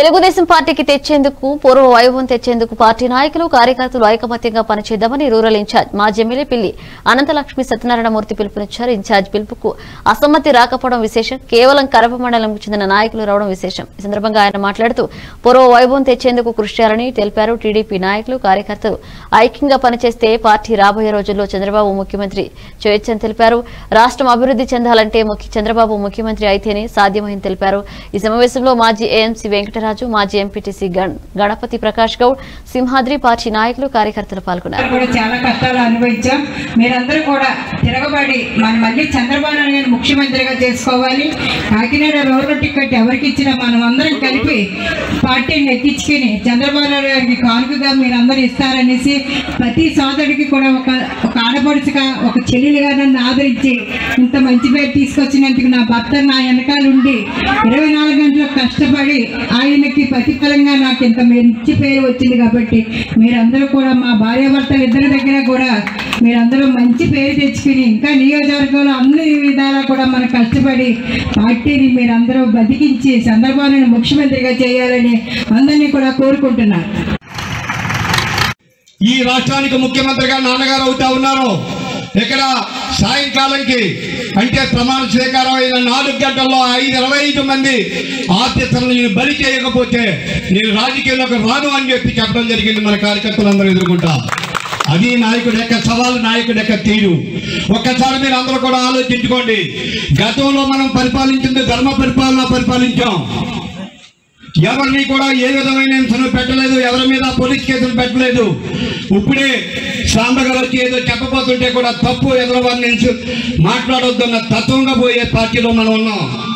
తెలుగుదేశం పార్టీకి తెచ్చేందుకు పూర్వ వైభవం తెచ్చేందుకు పార్టీ నాయకులు కార్యకర్తలు ఐకమత్యంగా పనిచేద్దామని రూరల్ ఇన్ఛార్జ్ మాజీ ఎమ్మెల్యే పిల్లి అనంతలక్ష్మి సత్యనారాయణమూర్తి పిలుపునిచ్చారు ఇన్ఛార్జ్ పిలుపుకు అసమ్మతి రాకపోవడం విశేషం కేవలం కరప మండలంకు చెందిన నాయకులు రావడం విశేషం ఈ సందర్భంగా ఆయన మాట్లాడుతూ పూర్వ వైభవం తెచ్చేందుకు కృషి చేయాలని తెలిపారు టీడీపీ నాయకులు కార్యకర్తలు ఐక్యంగా పనిచేస్తే పార్టీ రాబోయే రోజుల్లో చంద్రబాబు ముఖ్యమంత్రి చేయొచ్చని తెలిపారు రాష్ట్రం అభివృద్ధి చెందాలంటే ముఖ్య చంద్రబాబు ముఖ్యమంత్రి అయితేనే సాధ్యమని తెలిపారు ఈ సమావేశంలో మాజీ ఏఎంసీ వెంకటరాజు మాజీ ఎంపీటీసీ గణ- గణపతి ప్రకాష్ గౌడ్ సింహాద్రి పార్టీ నాయకులు కార్యకర్తలు పాల్గొన్నారు కూడా చాలా కష్టాలు అనుభవించాం మీరందరూ కూడా తిరగబడి మనం మళ్ళీ చంద్రబాబు నాయుడు గారిని ముఖ్యమంత్రిగా చేసుకోవాలి కాకినాడ రూరల్ టికెట్ ఎవరికి ఇచ్చినా మనం అందరం కలిపి పార్టీని ఎక్కించుకుని చంద్రబాబు నాయుడు గారికి కానుకగా మీరందరూ ఇస్తారనేసి ప్రతి సోదరుడికి కూడా ఒక ఒక ఆడపడుచుగా ఒక చెల్లెలుగా నన్ను ఆదరించి ఇంత మంచి పేరు తీసుకొచ్చినందుకు నా భర్త నా వెనకాల ఉండి ఇరవై నాలుగు గంటలు కష్టపడి ఆయనకి ప్రతిఫలంగా నాకు ఇంత మంచి పేరు వచ్చింది కాబట్టి మీరందరూ కూడా మా భార్యాభర్తలు ఇద్దరి దగ్గర కూడా మీరందరూ మంచి పేరు తెచ్చుకుని ఇంకా నియోజకవర్గంలో అన్ని విధాలా కూడా మనం కష్టపడి పార్టీని మీరందరూ బతికించి చంద్రబాబు నాయుడు ముఖ్యమంత్రిగా చేయాలని అందరినీ కూడా కోరుకుంటున్నాను ఈ రాష్ట్రానికి ముఖ్యమంత్రిగా నాన్నగారు అవుతా ఉన్నారు ఇక్కడ సాయంకాలంకి అంటే ప్రమాణ స్వీకారం అయిన నాలుగు గంటల్లో ఐదు ఇరవై ఐదు మంది ఆఫీసర్లు నేను బలి చేయకపోతే నేను రాజకీయాల్లోకి రాను అని చెప్పి చెప్పడం జరిగింది మన కార్యకర్తలందరూ ఎదుర్కొంటా అది నాయకుడి యొక్క సవాలు నాయకుడి యొక్క తీరు ఒక్కసారి మీరు అందరూ కూడా ఆలోచించుకోండి గతంలో మనం పరిపాలించింది ధర్మ పరిపాలన పరిపాలించాం ఎవరిని కూడా ఏ విధమైన హింసను పెట్టలేదు ఎవరి మీద పోలీస్ కేసులు పెట్టలేదు ఇప్పుడే సాంబ గారు వచ్చి ఏదో చెప్పబోతుంటే కూడా తప్పు ఎదురవారిని మాట్లాడొద్దన్న తత్వంగా పోయే పార్టీలో మనం ఉన్నాం